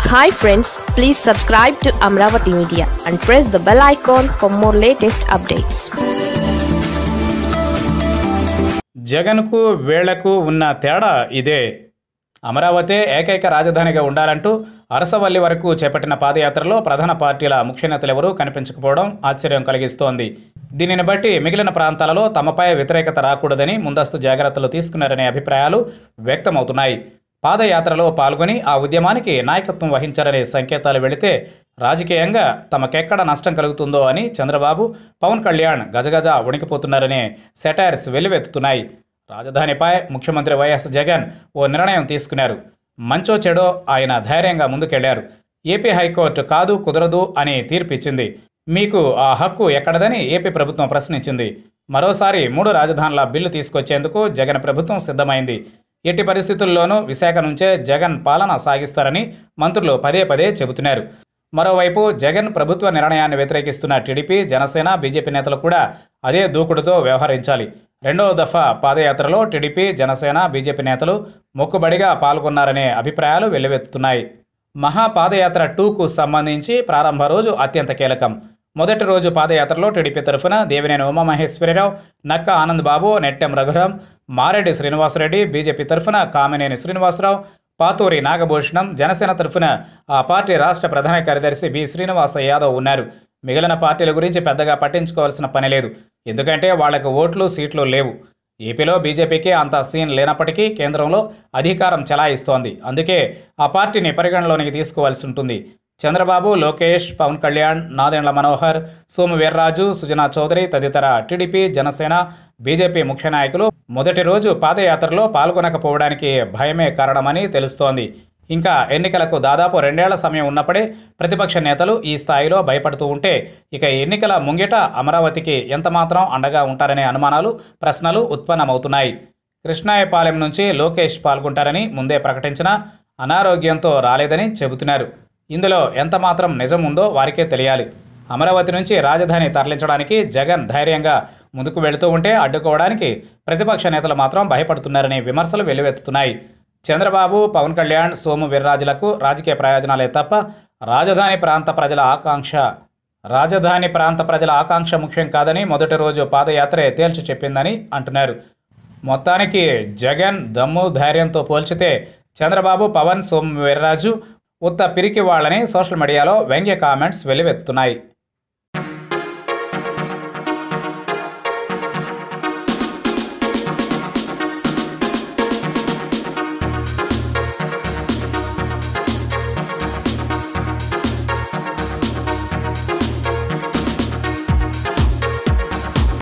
hi friends please subscribe to Amaravati media and press the bell icon for more latest updates జగన్కు వీళ్లకు ఉన్న తేడా ఇదే అమరావతి ఏకైక రాజధానిగా ఉండాలంటూ అరసవల్లి వరకు చేపట్టిన పాదయాత్రలో ప్రధాన పార్టీల ముఖ్య నేతలెవరూ కనిపించకపోవడం ఆశ్చర్యం కలిగిస్తోంది దీనిని బట్టి మిగిలిన ప్రాంతాలలో తమపై వ్యతిరేకత రాకూడదని ముందస్తు జాగ్రత్తలు తీసుకున్నారనే అభిప్రాయాలు వ్యక్తమవుతున్నాయి పాదయాత్రలో పాల్గొని ఆ ఉద్యమానికి నాయకత్వం వహించారనే సంకేతాలు వెళితే రాజకీయంగా తమకెక్కడ నష్టం కలుగుతుందో అని చంద్రబాబు పవన్ కళ్యాణ్ గజగజ వణికిపోతున్నారనే సెటైర్స్ వెల్లువెత్తుతున్నాయి రాజధానిపై ముఖ్యమంత్రి వైఎస్ జగన్ ఓ నిర్ణయం తీసుకున్నారు మంచో చెడో ఆయన ధైర్యంగా ముందుకెళ్లారు ఏపీ హైకోర్టు కాదు కుదరదు అని తీర్పిచ్చింది మీకు ఆ హక్కు ఎక్కడదని ఏపీ ప్రభుత్వం ప్రశ్నించింది మరోసారి మూడు రాజధానుల బిల్లు తీసుకొచ్చేందుకు జగన్ ప్రభుత్వం సిద్ధమైంది ఎట్టి పరిస్థితుల్లోనూ విశాఖ నుంచే జగన్ పాలన సాగిస్తారని మంత్రులు పదే పదే చెబుతున్నారు మరోవైపు జగన్ ప్రభుత్వ నిర్ణయాన్ని వ్యతిరేకిస్తున్న టీడీపీ జనసేన బీజేపీ నేతలు కూడా అదే దూకుడుతో వ్యవహరించాలి రెండవ దఫా పాదయాత్రలో టీడీపీ జనసేన బీజేపీ నేతలు మొక్కుబడిగా పాల్గొన్నారనే అభిప్రాయాలు వెల్లువెత్తుతున్నాయి మహాపాదయాత్ర టూకు సంబంధించి ప్రారంభ రోజు అత్యంత కీలకం మొదటి రోజు పాదయాత్రలో టీడీపీ తరఫున దేవినేని ఉమామహేశ్వరరావు నక్క ఆనంద్ బాబు నెట్టెం రఘురాం మారెడ్డి శ్రీనివాసరెడ్డి బీజేపీ తరఫున కామినేని శ్రీనివాసరావు పాతూరి నాగభూషణం జనసేన తరఫున ఆ పార్టీ రాష్ట్ర ప్రధాన కార్యదర్శి బి శ్రీనివాస యాదవ్ ఉన్నారు మిగిలిన పార్టీల గురించి పెద్దగా పట్టించుకోవాల్సిన పని లేదు ఎందుకంటే వాళ్లకు ఓట్లు సీట్లు లేవు ఏపీలో బీజేపీకి అంత సీన్ లేనప్పటికీ కేంద్రంలో అధికారం చెలాయిస్తోంది అందుకే ఆ పార్టీని పరిగణలోనికి తీసుకోవాల్సి ఉంటుంది చంద్రబాబు లోకేష్ పవన్ కళ్యాణ్ నాదెండ్ల మనోహర్ సోము వీర్రాజు సుజనా చౌదరి తదితర టీడీపీ జనసేన బీజేపీ ముఖ్య నాయకులు మొదటి రోజు పాదయాత్రలో పాల్గొనకపోవడానికి భయమే కారణమని తెలుస్తోంది ఇంకా ఎన్నికలకు దాదాపు రెండేళ్ల సమయం ఉన్నప్పుడే ప్రతిపక్ష నేతలు ఈ స్థాయిలో భయపడుతూ ఉంటే ఇక ఎన్నికల ముంగిట అమరావతికి ఎంతమాత్రం అండగా ఉంటారనే అనుమానాలు ప్రశ్నలు ఉత్పన్నమవుతున్నాయి కృష్ణాయపాలెం నుంచి లోకేష్ పాల్గొంటారని ముందే ప్రకటించిన అనారోగ్యంతో రాలేదని చెబుతున్నారు ఇందులో ఎంతమాత్రం నిజం ఉందో వారికే తెలియాలి అమరావతి నుంచి రాజధాని తరలించడానికి జగన్ ధైర్యంగా ముందుకు వెళుతూ ఉంటే అడ్డుకోవడానికి ప్రతిపక్ష నేతలు మాత్రం భయపడుతున్నారనే విమర్శలు వెల్లువెత్తుతున్నాయి చంద్రబాబు పవన్ కళ్యాణ్ సోము వీర్రాజులకు రాజకీయ ప్రయోజనాలే తప్ప రాజధాని ప్రాంత ప్రజల ఆకాంక్ష రాజధాని ప్రాంత ప్రజల ఆకాంక్ష ముఖ్యం కాదని మొదటి రోజు పాదయాత్రే తేల్చి చెప్పిందని అంటున్నారు మొత్తానికి జగన్ దమ్ము ధైర్యంతో పోల్చితే చంద్రబాబు పవన్ సోము వీర్రాజు ఉత్త పిరికి వాళ్ళని సోషల్ మీడియాలో వ్యంగ్య కామెంట్స్ వెల్లువెత్తుతున్నాయి